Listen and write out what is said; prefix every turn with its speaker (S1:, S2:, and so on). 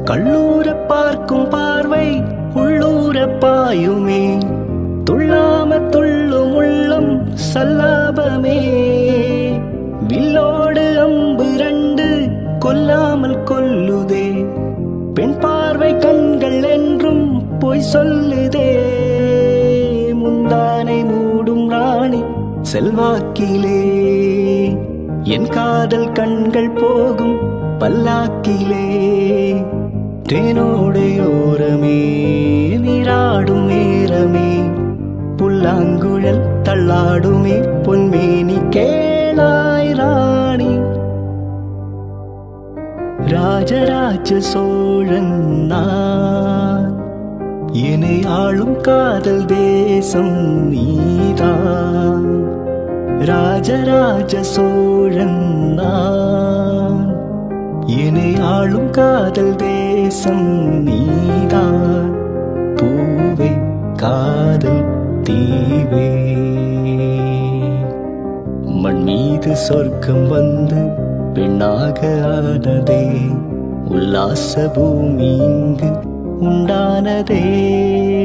S1: கள்ளூர பார்க்கும் பார்வை உள்ளூர பாயுமே துள்ளாம துள்ளும் உள்ளம் சல்லாபமே வில்லோடு அம்பு ரெண்டு கொல்லாமல் கொல்லுதே பெண் பார்வை கண்கள் என்றும் பொய் சொல்லுதே முந்தானை மூடும் ராணி செல்வாக்கிலே என் காதல் கண்கள் போகும் பல்லாக்கிலே தேனோடையோரமே நீராடும் நேரமே புல்லாங்குழல் தள்ளாடுமே பொன்மேனி கேளாய் ராணி ராஜராஜ சோழன் நான் என்னை ஆளும் காதல் தேசம் நீதான் ராஜராஜ சோழன் நான் என்னை ஆளும் காதல் தேசம் நீதான் பூவே காதல் தீவே மண் மீது சொர்க்கம் வந்து பெண்ணாக ஆனதே உல்லாச பூமி இங்கு உண்டானதே